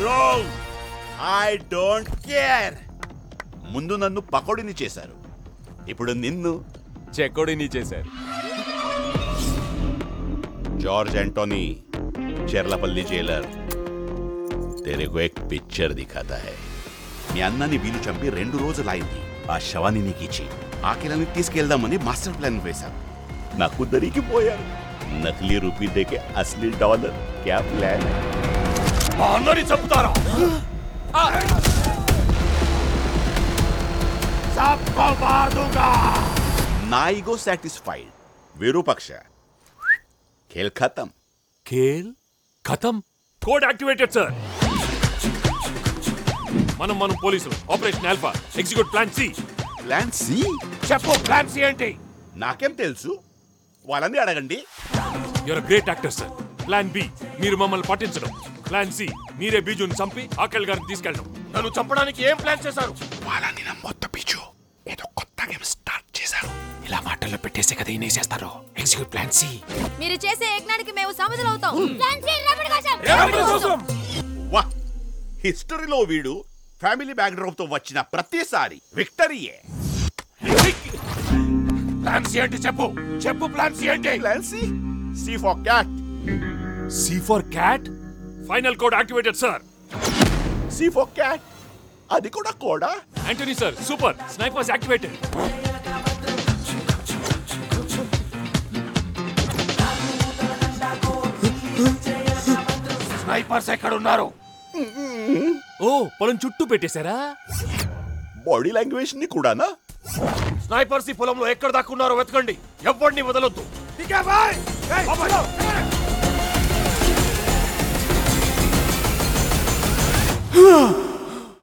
wrong I don't care ముందు నన్ను పకోడిని చేశారు ఇప్పుడు నిన్ను చెక్కోడిని చేశారు जॉर्ज एंटोनी చెర్లపల్లి జైలర్ తెరకు ఎక్ పిక్చర్ దిఖాతా హై మీ అన్నని వీలు చంపి రెండు రోజులైంది ఆ శవాన్ని నీకు ఇచ్చి ఆకిలని తీసుకెళ్దామని మాస్టర్ ప్లాన్ వేశాను నాకు దొరికిపోయారు నకిలీ రూపీ దేకే అసలీ డాలర్ క్యా ప్లాన్ మా అన్నని చంపుతారా సబ్కో మార్ దూంగా నా ఈగో సాటిస్ఫైడ్ విరూపక్ష ఖేల్ ఖతం ఖేల్ ఖతం కోడ్ యాక్టివేటెడ్ సార్ మనం మనం పోలీసులు operation alpha execute plan C plan C చెప్పు ప్లాన్ సి ఏంటి నాకేం తెలుసు వాళ్ళని అడగండి your great actor sir plan B మీరు మమ్మల్ని పట్టించడం ప్లాన్ సి మీరే బీజుని చంపి ఆకలి గారిని తీసుకెళ్ళడం నన్ను చంపడానికి ఏం ప్లాన్ చేశారు వాళ్ళని నా మొత్తం పిచ్చు ఏదో కొత్త గేమ్ స్టార్ట్ చేశారు ఇలా మాటల్లో పెట్టేసే కదా ఇనేసేస్తారు ఎగ్జిక్యూట్ ప్లాన్ సి మీరు చేసే యజ్ఞానికి మేము సముద్రం అవుతాం వా హిస్టరీలో వీడు ఫ్యామిలీ బ్యాక్డ్రాప్ తో వచ్చిన ప్రతిసారి విక్టరీయే ప్లాన్ సి ఏంటి చెప్పు చెప్పు ప్లాన్ సి ఏంటి plan C C for cat C for cat final code activated sir C for cat అది కూడా కోడా Antony sir super snipers activated snipers ఎక్కడ ఉన్నారు ఓ పొలం చుట్టూ పెట్టేశారా బాడీ లాంగ్వేజ్ ని కూడానా స్నైపర్స్ ఈ పొలంలో ఎక్కడ దాక్కున్నారో వెతకండి ఎవరిని వదలొద్దు ఆ